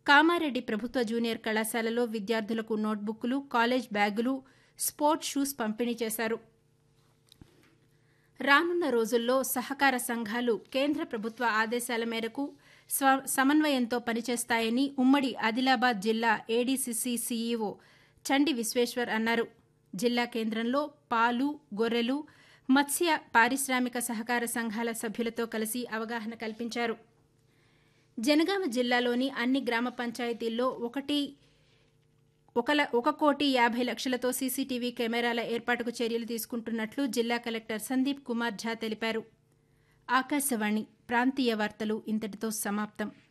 కామారెడ్డి ప్రభుత్వ జూనియర్ కళాశాలలో విద్యార్థులకు నోట్బుక్లు కాలేజ్ బ్యాగులు స్పోర్ట్స్ షూస్ పంపిణీ చేశారు రానున్న రోజుల్లో సహకార సంఘాలు కేంద్ర ప్రభుత్వ ఆదేశాల మేరకు స్వ సమన్వయంతో పనిచేస్తాయని ఉమ్మడి ఆదిలాబాద్ జిల్లా ఏడీసీసీ సీఈఓ చండి విశ్వేశ్వర్ అన్నారు జిల్లా కేంద్రంలో పాలు గొర్రెలు మత్స్య పారిశ్రామిక సహకార సంఘాల సభ్యులతో కలిసి అవగాహన కల్పించారు జనగామ జిల్లాలోని అన్ని గ్రామ పంచాయతీల్లో ఒకటి ఒక ల- ఒక కోటి యాభై లక్షలతో సీసీటీవీ కెమెరాల ఏర్పాటుకు చర్యలు తీసుకుంటున్నట్లు జిల్లా కలెక్టర్ సందీప్ కుమార్ ఝా తెలిపారు ఆకాశవాణి ప్రాంతీయ వార్తలు ఇంతటితో సమాప్తం